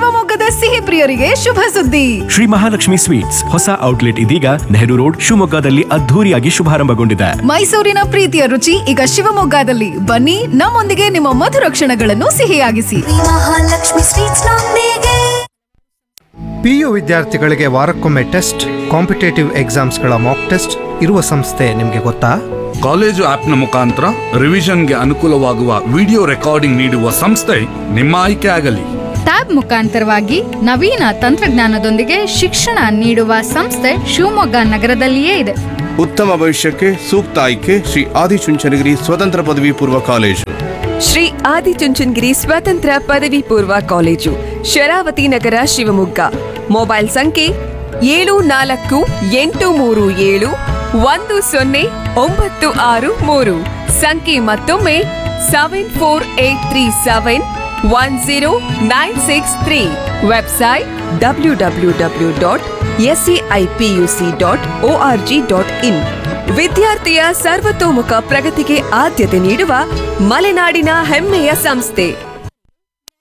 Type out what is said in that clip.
ಶಿವಮೊಗ್ಗದ ಸಿಹಿ ಪ್ರಿಯರಿಗೆ ಶುಭ ಸುದ್ದಿ ಶ್ರೀ ಮಹಾಲಕ್ಷ್ಮಿ ಸ್ವೀಟ್ಸ್ ಹೊಸ ಔಟ್ಲೆಟ್ ಇದೀಗ ನೆಹರು ರೋಡ್ ಶಿವಮೊಗ್ಗದಲ್ಲಿ ಅದ್ಧೂರಿಯಾಗಿ ಶುಭಾರಂಭಗೊಂಡಿದೆ ಮೈಸೂರಿನ ಪ್ರೀತಿಯ ರುಚಿ ಈಗ ಶಿವಮೊಗ್ಗದಲ್ಲಿ ಬನ್ನಿ ನಮ್ಮೊಂದಿಗೆ ನಿಮ್ಮ ಮಧುರ ಕ್ಷಣಗಳನ್ನು ಸಿಹಿಯಾಗಿಸಿ ಮಹಾಲಕ್ಷ್ಮಿ ಸ್ವೀಟ್ಸ್ ನೊಂದಿಗೆ ಪಿಯು ವಿದ್ಯಾರ್ಥಿಗಳಿಗೆ ವಾರಕ್ಕೊಮ್ಮೆ ಟೆಸ್ಟ್ ಕಾಂಪಿಟೇಟಿವ್ ಎಕ್ಸಾಮ್ಸ್ಗಳ ಮಾಕ್ ಟೆಸ್ಟ್ ಇರುವ ಸಂಸ್ಥೆ ನಿಮಗೆ ಗೊತ್ತಾ ಕಾಲೇಜು ಆಪ್ನ ಮುಖಾಂತರ ರಿವಿಷನ್ಗೆ ಅನುಕೂಲವಾಗುವ ವಿಡಿಯೋ ರೆಕಾರ್ಡಿಂಗ್ ನೀಡುವ ಸಂಸ್ಥೆ ನಿಮ್ಮ ಆಯ್ಕೆ ಆಗಲಿ ಟ್ಯಾಬ್ ಮುಖಾಂತರವಾಗಿ ನವೀನ ತಂತ್ರಜ್ಞಾನದೊಂದಿಗೆ ಶಿಕ್ಷಣ ನೀಡುವ ಸಂಸ್ಥೆ ಶಿವಮೊಗ್ಗ ನಗರದಲ್ಲಿಯೇ ಇದೆ ಉತ್ತಮ ಭವಿಷ್ಯಕ್ಕೆ ಸೂಕ್ತ ಆಯ್ಕೆ ಶ್ರೀ ಆದಿಚುಂಚನಗಿರಿ ಸ್ವತಂತ್ರ ಪದವಿ ಪೂರ್ವ ಕಾಲೇಜು ಶ್ರೀ ಆದಿಚುಂಚನಗಿರಿ ಸ್ವತಂತ್ರ ಪದವಿ ಪೂರ್ವ ಕಾಲೇಜು ಶರಾವತಿ ನಗರ ಶಿವಮೊಗ್ಗ ಮೊಬೈಲ್ ಸಂಖ್ಯೆ ಏಳು ನಾಲ್ಕು ಎಂಟು ಮೂರು ಏಳು ಒಂದು ಸೊನ್ನೆ ಒಂಬತ್ತು ಆರು ಮೂರು ಸಂಖ್ಯೆ ಮತ್ತೊಮ್ಮೆ seven four eight three seven one zero nine six three website W W W dot SCIPUC dot O R G dot in ವಿದ್ಯಾರ್ಥಿಯ ಸರ್ವತೋಮುಖ ಪ್ರಗತಿಗೆ ಆದ್ಯತೆ ನೀಡುವ ಮಲೆನಾಡಿನ ಹೆಮ್ಮೆಯ ಸಂಸ್ಥೆ